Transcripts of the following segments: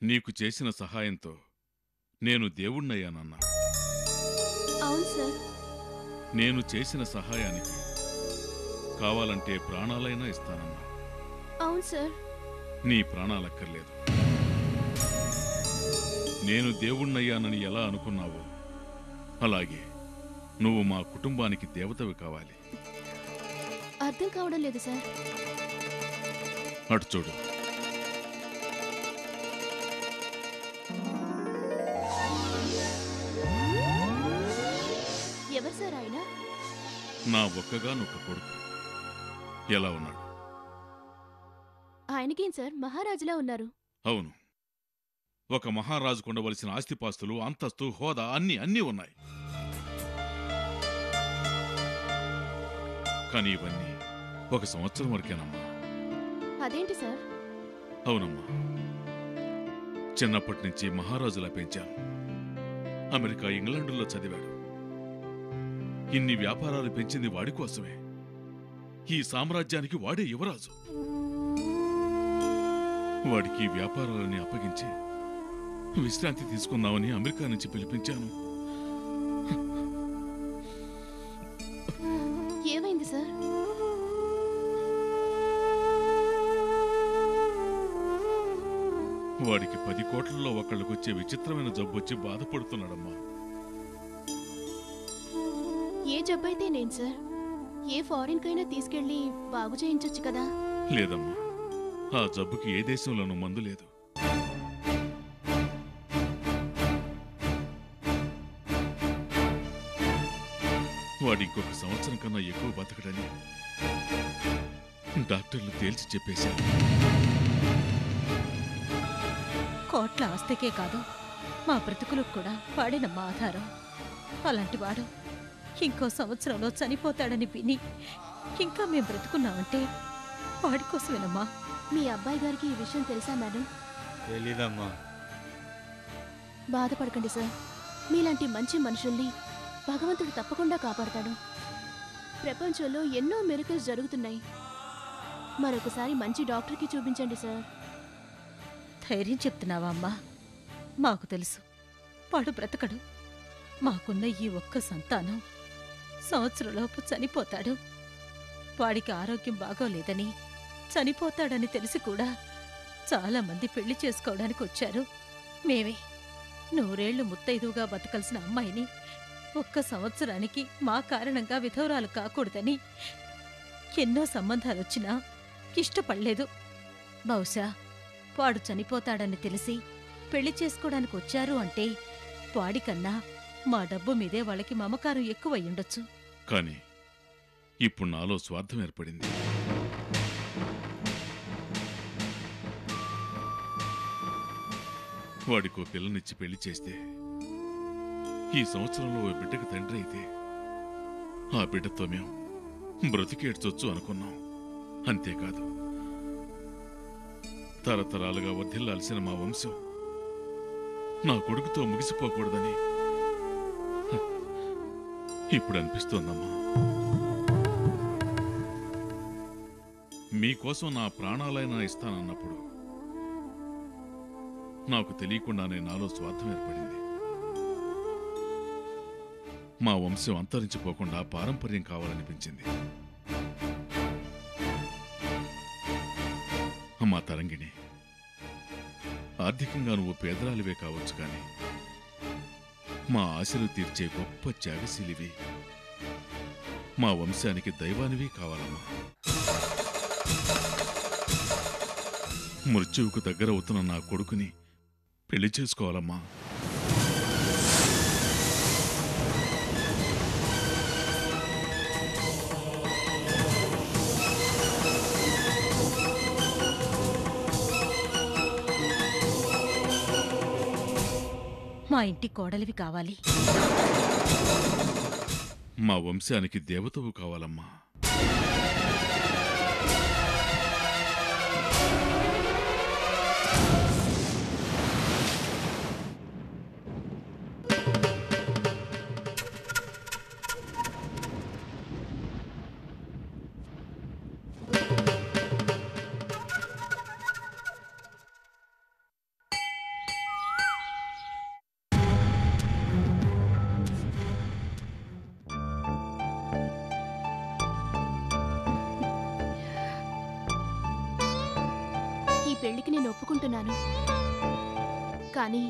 నీకు చేసిన సహాయంతో నేను దేవుణ్ణయ్యానన్నా అవును సార్ నేను చేసిన సహాయానికి కావాలంటే ప్రాణాలైనా ఇస్తానన్నా అవును సార్ నీ ప్రాణాలక్కర్లేదు నేను దేవుణ్ణయ్యానని ఎలా అనుకున్నావో అలాగే నువ్వు మా కుటుంబానికి దేవతవి కావాలి అర్థం కావడం లేదు సార్ అటు చూడు ఎవరు సార్ ఆయన నా ఒక్కగానొక్క కొడుకు ఎలా ఉన్నాడు ఆయనకేం సార్ మహారాజులా ఉన్నారు అవును ఒక మహారాజుకు ఉండవలసిన ఆస్తిపాస్తులు అంతస్తు హోదా అన్ని అన్నీ ఉన్నాయి కానీ ఇవన్నీ ఒక సంవత్సరం వరకేనమ్మా అదేంటి సార్ అవునమ్మా చిన్నప్పటి నుంచి మహారాజులా పెంచాను అమెరికా ఇంగ్లాండులో చదివాడు ఇన్ని వ్యాపారాలు పెంచింది వాడి కోసమే ఈ సామ్రాజ్యానికి వాడే యువరాజు వాడికి ఈ వ్యాపారాలని అప్పగించి విశ్రాంతి తీసుకుందామని అమెరికా నుంచి పిలిపించాను ఏమైంది సార్ వాడికి పది కోట్లలో ఒకళ్ళకొచ్చే విచిత్రమైన జబ్బు వచ్చి బాధపడుతున్నాడమ్మా ఏ జబ్బైతే నేను సార్ ఏ ఫారిన్ కైనా తీసుకెళ్లి బాగు చేయించొచ్చు కదా లేదమ్మా ఆ జబ్బుకి ఏ దేశంలోనూ మందు లేదు వాడి ఇంకొక సంవత్సరం కన్నా ఎక్కువ బతకడని డాక్టర్లు తేల్చి చెప్పేశారు కోట్ల ఆస్తికే కాదు మా బ్రతుకులకు కూడా వాడినమ్మా ఆధారం అలాంటి వాడు ఇంకో సంవత్సరంలో చనిపోతాడని విని ఇంకా మేం బ్రతుకున్నామంటే వాడి కోసమేనమ్మా మీ అబ్బాయి గారికి ఈ విషయం తెలుసా మేడం తెలీదమ్మా బాధపడకండి సార్ మీలాంటి మంచి మనుషుల్ని భగవంతుడు తప్పకుండా కాపాడతాడు ప్రపంచంలో ఎన్నో మెరుకల్స్ జరుగుతున్నాయి మరొకసారి మంచి డాక్టర్కి చూపించండి సార్ ధైర్యం చెప్తున్నావా అమ్మా మాకు తెలుసు వాడు బ్రతకడు మాకున్న ఈ ఒక్క సంతానం సంవత్సరంలోపు చనిపోతాడు వాడికి ఆరోగ్యం బాగోలేదని చనిపోతాడని తెలిసి కూడా చాలా మంది పెళ్లి చేసుకోవడానికి వచ్చారు మేమే నూరేళ్లు ముత్తైదువుగా బతకలసిన అమ్మాయిని ఒక్క సంవత్సరానికి మా కారణంగా విధవరాలు కాకూడదని ఎన్నో సంబంధాలొచ్చినా ఇష్టపడలేదు బహుశా వాడు చనిపోతాడని తెలిసి పెళ్లి చేసుకోవడానికి వచ్చారు అంటే వాడికన్నా మా డబ్బు మీదే వాళ్ళకి మమకారం ఎక్కువయ్యుండొచ్చు కానీ ఇప్పుడు నాలో స్వార్థం ఏర్పడింది వాడికో పిల్లనిచ్చి పెళ్లి చేస్తే ఈ సంవత్సరంలో ఓ బిడ్డకు తండ్రి అయితే ఆ బిడ్డతో మేము బ్రతికేడ్చొచ్చు అనుకున్నాం అంతేకాదు తరతరాలుగా వర్ధిల్లాల్సిన మా వంశం నా కొడుకుతో ముగిసిపోకూడదని హ, ఇప్పుడు అనిపిస్తోందమ్మా మీకోసం నా ప్రాణాలైనా ఇస్తానన్నప్పుడు నాకు తెలియకుండానే నాలో స్వార్థం ఏర్పడింది మా వంశం అంతరించిపోకుండా పారంపర్యం కావాలనిపించింది అమ్మా తరంగిణి ఆర్థికంగా నువ్వు పేదరాలివే కావచ్చు కానీ మా ఆశలు తీర్చే గొప్ప త్యాగశీలివి మా వంశానికి దైవానివి కావాలమ్మా మృత్యువుకు దగ్గరవుతున్న నా కొడుకుని పెళ్లి చేసుకోవాలమ్మా మా ఇంటి కోడలివి కావాలి మా వంశానికి దేవతవు కావాలమ్మా ఈ పెళ్లికి నేను ఒప్పుకుంటున్నాను కానీ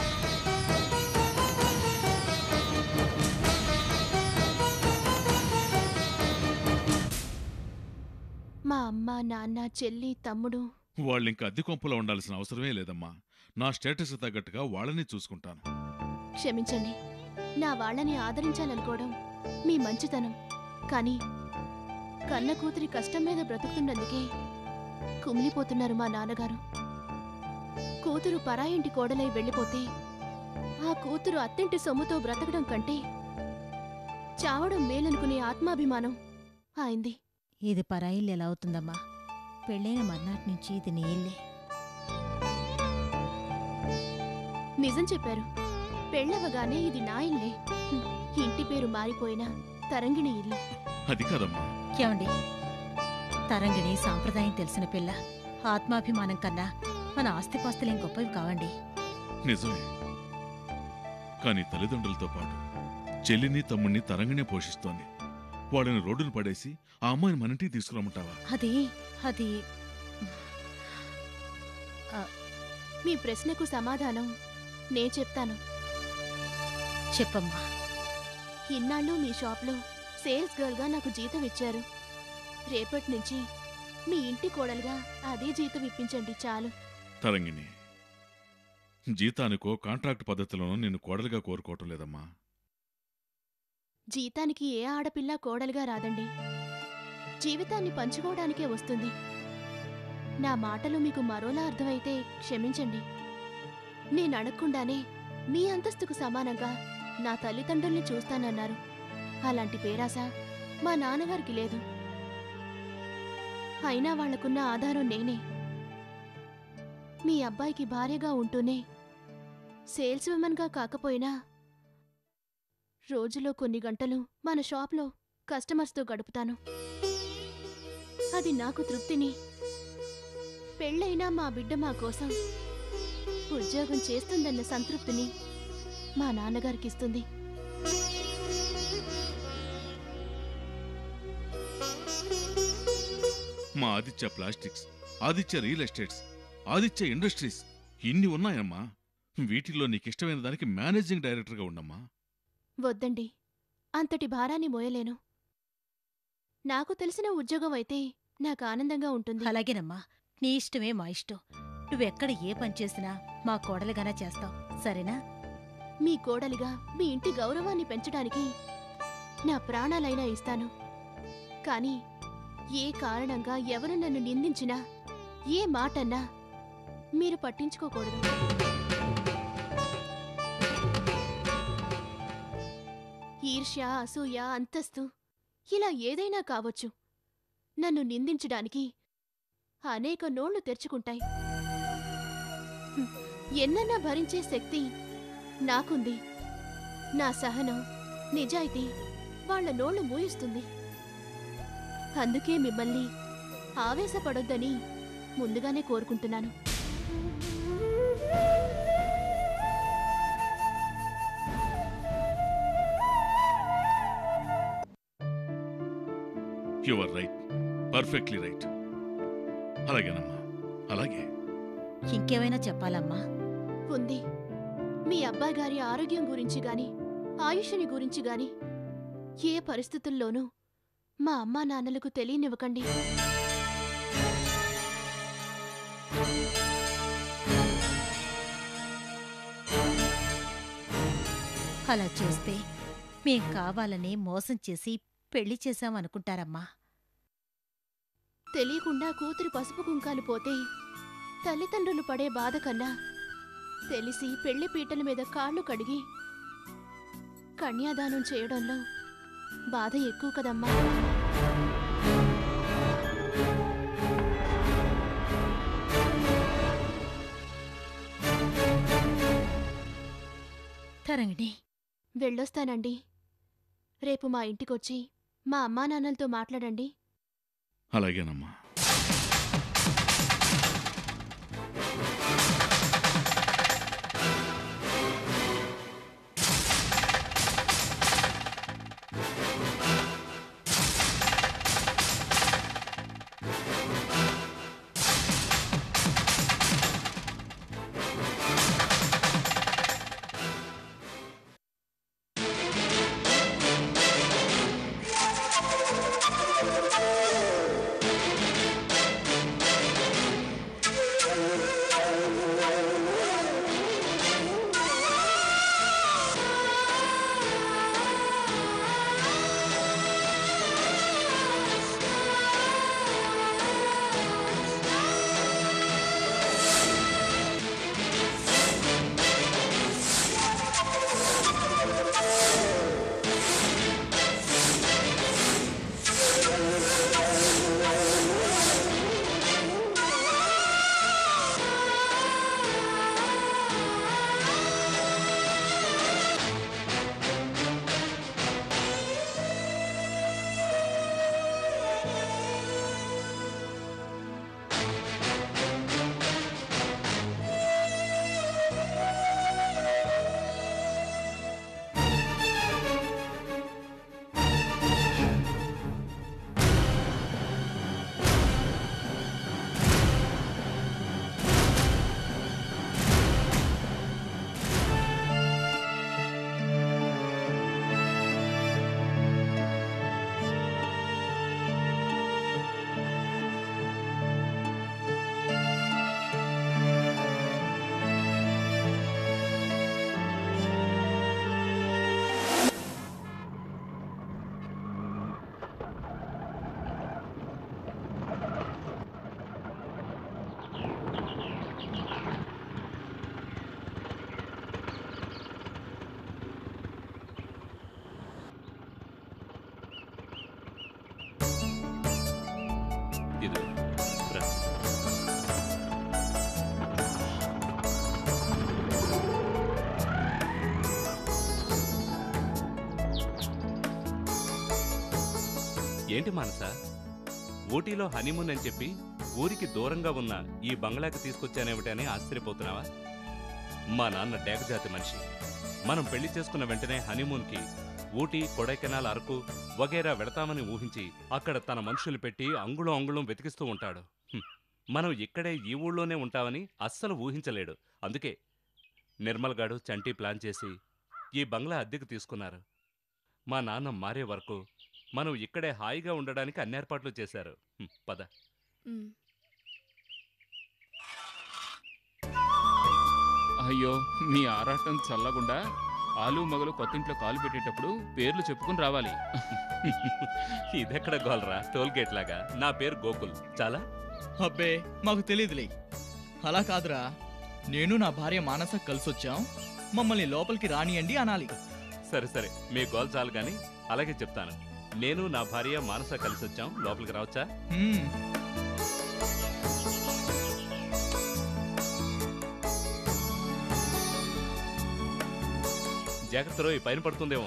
మా అమ్మ నాన్న చెల్లి తమ్ముడు వాళ్ళింక అద్దె కొంపలో ఉండాల్సిన అవసరమే లేదమ్మా నా స్టేటస్ తగ్గట్టుగా వాళ్ళని చూసుకుంటాను క్షమించండి నా వాళ్ళని ఆదరించాలనుకోవడం మీ మంచితనం కానీ కన్న కూతురి కష్టం మీద బ్రతుకుతున్నందుకే కుమిలిపోతున్నారు మా నాన్నగారు కూతురు పరాయింటి కోడలై వెళ్ళిపోతే ఆ కూతురు అత్తింటి సొమ్ముతో బ్రతకడం కంటే చావడం మేలనుకునే ఆత్మాభిమానం ఆయింది ఇది పరాయిల్లు ఎలా అవుతుందమ్మా పెళ్ళైన మర్నాటి నుంచి ఇది నీ ఇల్లే నిజం చెప్పారు పెళ్ళవగానే ఇది నా ఇల్లే హ్మ్. ఇంటి పేరు మారిపోయినా తరంగిణి ఇల్లు అది కాదమ్మా ఏమండి తరంగిణి సాంప్రదాయం తెలిసిన పిల్ల ఆత్మాభిమానం కన్నా మన ఆస్తిపాస్తులేం గొప్పవి కావండి నిజమే కానీ తల్లిదండ్రులతో పాటు చెల్లిని తమ్ముణ్ణి తరంగనే పోషిస్తోంది వాళ్ళని రోడ్డును పడేసి ఆ అమ్మాయిని మన ఇంటికి తీసుకురమ్మంటావా అది అది మీ ప్రశ్నకు సమాధానం నే చెప్తాను చెప్పమ్మా ఇన్నాళ్ళు మీ షాప్లో సేల్స్ గర్ల్గా నాకు జీతం ఇచ్చారు రేపటి నుంచి మీ ఇంటి కోడలుగా అదే జీతం ఇప్పించండి చాలు తరంగిణి జీతానికో కాంట్రాక్ట్ పద్ధతిలోనో నిన్ను కోడలుగా కోరుకోవటం లేదమ్మా జీతానికి ఏ ఆడపిల్ల కోడలుగా రాదండి జీవితాన్ని పంచుకోవడానికే వస్తుంది నా మాటలు మీకు మరోలా అర్థమైతే క్షమించండి నేను అడగకుండానే మీ అంతస్తుకు సమానంగా నా తల్లిదండ్రుల్ని చూస్తానన్నారు అలాంటి పేరాస మా నాన్నగారికి లేదు అయినా వాళ్లకున్న ఆధారం నేనే మీ అబ్బాయికి భార్యగా ఉంటూనే సేల్స్ విమన్గా కాకపోయినా రోజులో కొన్ని గంటలు మన షాప్లో కస్టమర్స్తో గడుపుతాను అది నాకు తృప్తిని పెళ్ళైనా మా బిడ్డ మా కోసం ఉద్యోగం చేస్తుందన్న సంతృప్తిని మా నాన్నగారికి ఇస్తుంది మా Aditya Plastics Aditya Real Estates Aditya Industries ఇన్ని ఉన్నాయమ్మా వీటిల్లో నీకిష్టమైన దానికి మేనేజింగ్ డైరెక్టర్గా ఉండమ్మా వద్దండి అంతటి భారాన్ని మోయలేను నాకు తెలిసిన ఉద్యోగం అయితే నాకు ఆనందంగా ఉంటుంది అలాగేనమ్మా నీ ఇష్టమే మా ఇష్టం నువ్వెక్కడ ఏ పని చేసినా మా కోడలుగానే చేస్తావు సరేనా మీ కోడలిగా మీ ఇంటి గౌరవాన్ని పెంచడానికి నా ప్రాణాలైనా ఇస్తాను కానీ ఏ కారణంగా ఎవరు నన్ను నిందించినా ఏ మాటన్నా మీరు పట్టించుకోకూడదు ఈర్ష్య అసూయ అంతస్తు ఇలా ఏదైనా కావచ్చు నన్ను నిందించడానికి అనేక నోళ్లు తెరుచుకుంటాయి హ్మ్, ఎన్నన్నా భరించే శక్తి నాకుంది నా సహనం నిజాయితీ వాళ్ళ నోళ్లు మూయిస్తుంది అందుకే మిమ్మల్ని ఆవేశపడొద్దని ముందుగానే కోరుకుంటున్నాను యువర్ రైట్ పర్ఫెక్ట్లీ రైట్ అలాగేనమ్మా అలాగే ఇంకేమైనా చెప్పాలమ్మా ఉంది మీ అబ్బాయి గారి ఆరోగ్యం గురించి గాని ఆయుష్ని గురించి గాని ఏ పరిస్థితుల్లోనూ మా అమ్మా నాన్నలకు తెలియనివ్వకండి అలా చేస్తే మేం కావాలని మోసం చేసి పెళ్లి చేశామనుకుంటారమ్మా తెలియకుండా కూతురు పసుపు కుంకాలు పోతే తల్లిదండ్రులు పడే బాధ కన్నా తెలిసి పెళ్లి పీటల మీద కాళ్ళు కడిగి కన్యాదానం చేయడంలో బాధ ఎక్కువ కదమ్మా తరంగిణి వెళ్ళొస్తానండి రేపు మా ఇంటికొచ్చి మా అమ్మా నాన్నలతో మాట్లాడండి అలాగేనమ్మా ఏంటి మానస ఊటీలో హనీమూన్ అని చెప్పి ఊరికి దూరంగా ఉన్న ఈ బంగ్లాకి తీసుకొచ్చానేమిటని ఆశ్చర్యపోతున్నావా మా నాన్న డేగజాతి మనిషి మనం పెళ్లి చేసుకున్న వెంటనే హనీమూన్కి ఊటీ కొడైకెనాల్ అరకు వగేరా వెడతామని ఊహించి అక్కడ తన మనుషులు పెట్టి అంగుళం అంగుళం వెతికిస్తూ ఉంటాడు హ్మ్. మనం ఇక్కడే ఈ ఊళ్ళోనే ఉంటామని అస్సలు ఊహించలేడు అందుకే నిర్మల్ గాడు చంటి ప్లాన్ చేసి ఈ బంగ్లా అద్దెకు తీసుకున్నారు మా నాన్న మారే వరకు మనం ఇక్కడే హాయిగా ఉండడానికి అన్ని ఏర్పాట్లు చేశారు హ్మ్, పద ఉమ్. అయ్యో మీ ఆరాటం చల్లకుండా ఆలు మగలు కొత్తింట్లో కాలు పెట్టేటప్పుడు పేర్లు చెప్పుకుని రావాలి ఇదెక్కడ గోల్రా టోల్ గేట్ లాగా నా పేరు గోకుల్ చాలా అబ్బే మాకు తెలియదులే అలా కాదురా నేను నా భార్య మానస కలిసొచ్చాం మమ్మల్ని లోపలికి రానియండి అనాలి సరే సరే మీ గోల్ చాలు గాని అలాగే చెప్తాను నేను నా భార్య మానస కలిసి వచ్చాం లోపలికి రావచ్చా హ్మ్. జాగ్రత్త రోయ్ పైన పడుతుందేమో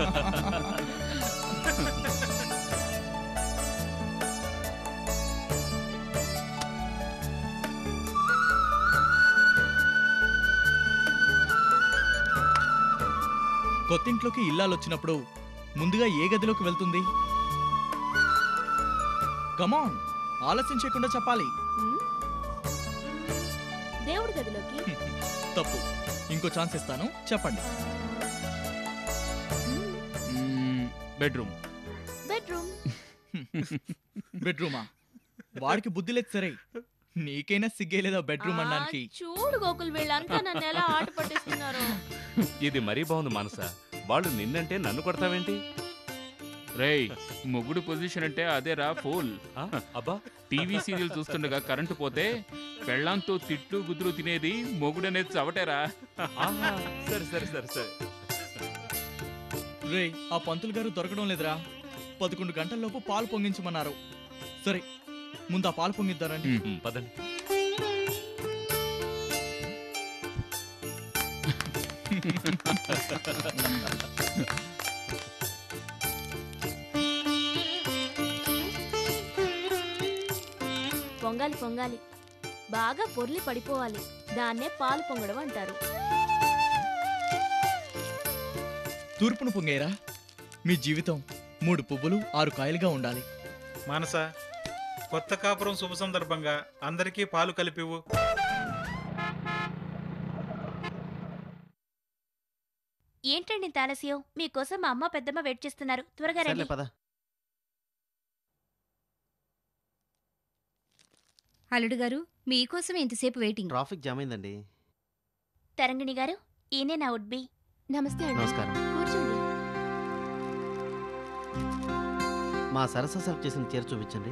కొత్తింట్లోకి ఇల్లాలొచ్చినప్పుడు ముందుగా ఏ గదిలోకి వెళ్తుంది కమాన్ ఆలస్యం చేయకుండా చెప్పాలి ఉమ్. దేవుడి గదిలోకి తప్పు ఇంకో ఛాన్స్ ఇస్తాను చెప్పండి ఉమ్. మ్మ్, బెడ్రూమ్ బెడ్రూమ్ బెడ్రూమా వాడికి బుద్ధి లేదు సరే నీకైనా సిగ్గేలేదా బెడ్రూమ్ ఆ, అనడానికి చూడు గోకుల్ వీళ్ళంతా నన్ను ఎలా ఆట పట్టిస్తున్నారు ఇది మరీ బాగుంది మానస వాళ్ళు నిన్నంటే నన్ను కొడతావేంటి రేయ్ మొగుడు పొజిషన్ అంటే అదేరా ఫోల్ ఆ, అబ్బా టీవీ సీరియల్ చూస్తుండగా కరెంటు పోతే పెళ్ళంతో తిట్లు గుద్దులు తినేది మొగుడనేది చవటేరా ఆహా, సరే సరే సరే సరే రే ఆ పంతులు గారు దొరకడం లేదురా పదకొండు గంటల్లోపు పాలు పొంగించమన్నారు సరే ముందు ఆ పాలు పొంగిద్దారండి మ్మ్. ఉమ్, పదండి పొంగాలి పొంగాలి బాగా పొర్లి పడిపోవాలి దాన్నే పాలు పొంగడం అంటారు తూర్పును పొంగేరా మీ జీవితం మూడు పువ్వులు ఆరు కాయలుగా ఉండాలి మానస కొత్త కాపురం శుభ సందర్భంగా అందరికీ పాలు కలిపివు ఏంటండి తాలస్యం మీకోసం మా అమ్మ పెద్దమ్మ వెయిట్ చేస్తున్నారు త్వరగా సర్లే రండి పద అల్లుడు గారు మీకోసం ఎంతసేపు వెయిటింగ్ ట్రాఫిక్ జామ్ అయిందండి తరంగిణి గారు ఈయనే నా ఉడ్బి నమస్తే అండి నమస్కారం కూర్చోండి మా సరస సెలెక్ట్ చేసిన చీర చూపించండి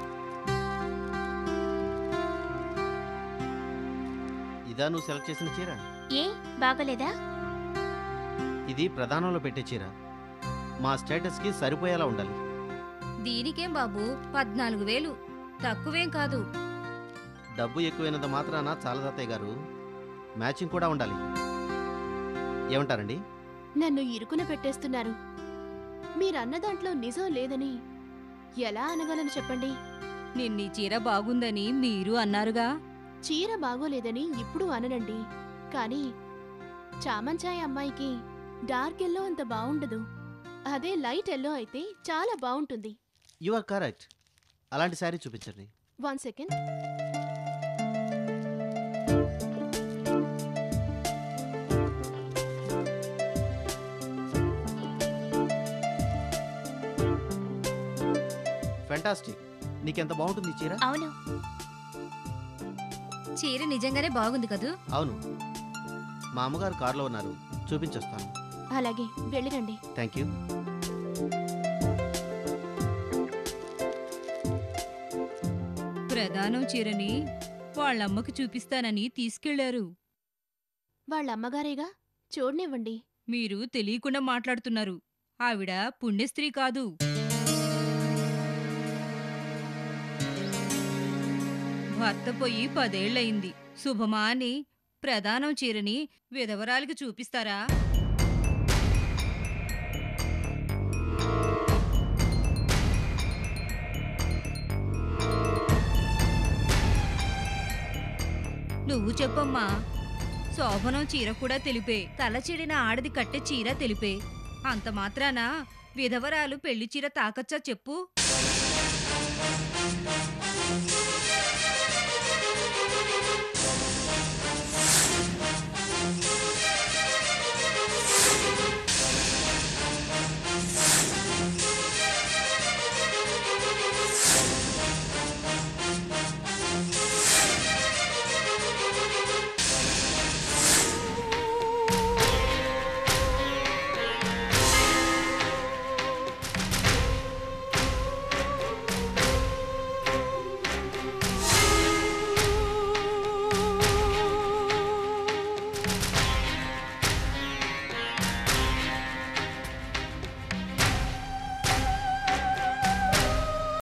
ఇదా నువ్వు సెలెక్ట్ చేసిన చీర ఏ బాగోలేదా ఇది ప్రధానంలో పెట్టే చీర మా స్టేటస్కి సరిపోయేలా ఉండాలి దీనికేం బాబు పద్నాలుగు వేలు తక్కువేం కాదు డబ్బు ఎక్కువైనంత మాత్రాన చాలదత్తయ్య గారు మ్యాచింగ్ కూడా ఉండాలి ఏమంటారండి నన్ను ఇరుకున పెట్టేస్తున్నారు మీరన్న దాంట్లో నిజం లేదని ఎలా అనగలను చెప్పండి నిన్నీ చీర బాగుందని మీరు అన్నారుగా చీర బాగోలేదని ఇప్పుడు అననండి కానీ చామంచాయ్ అమ్మాయికి డార్క్ ఎల్లో అంత బాగుండదు అదే లైట్ ఎల్లో అయితే చాలా బాగుంటుంది యు ఆర్ కరెక్ట్ అలాంటి శారీ చూపించండి వన్ సెకండ్ ఫెంటాస్టిక్ నీకెంత బాగుంటుంది ఈ చీర అవును చీర నిజంగానే బాగుంది కదూ అవును మా అమ్మగారు కారులో ఉన్నారు చూపించొస్తాను అలాగే వెళ్ళిరండి థ్యాంక్ యూ ప్రధానం చీరని వాళ్ళమ్మకి చూపిస్తానని తీసుకెళ్లారు వాళ్ళ అమ్మగారేగా చూడనివ్వండి మీరు తెలియకుండా మాట్లాడుతున్నారు ఆవిడ పుణ్యస్త్రీ కాదు భర్త పోయి పదేళ్లయింది శుభమా అని ప్రధానం చీరని విధవరాలికి చూపిస్తారా నువ్వు చెప్పమ్మా శోభనం చీర కూడా తెలిపే తల చెడిన ఆడది కట్టే చీర తెలిపే అంత మాత్రాన విధవరాలు పెళ్లి చీర తాకచ్చా చెప్పు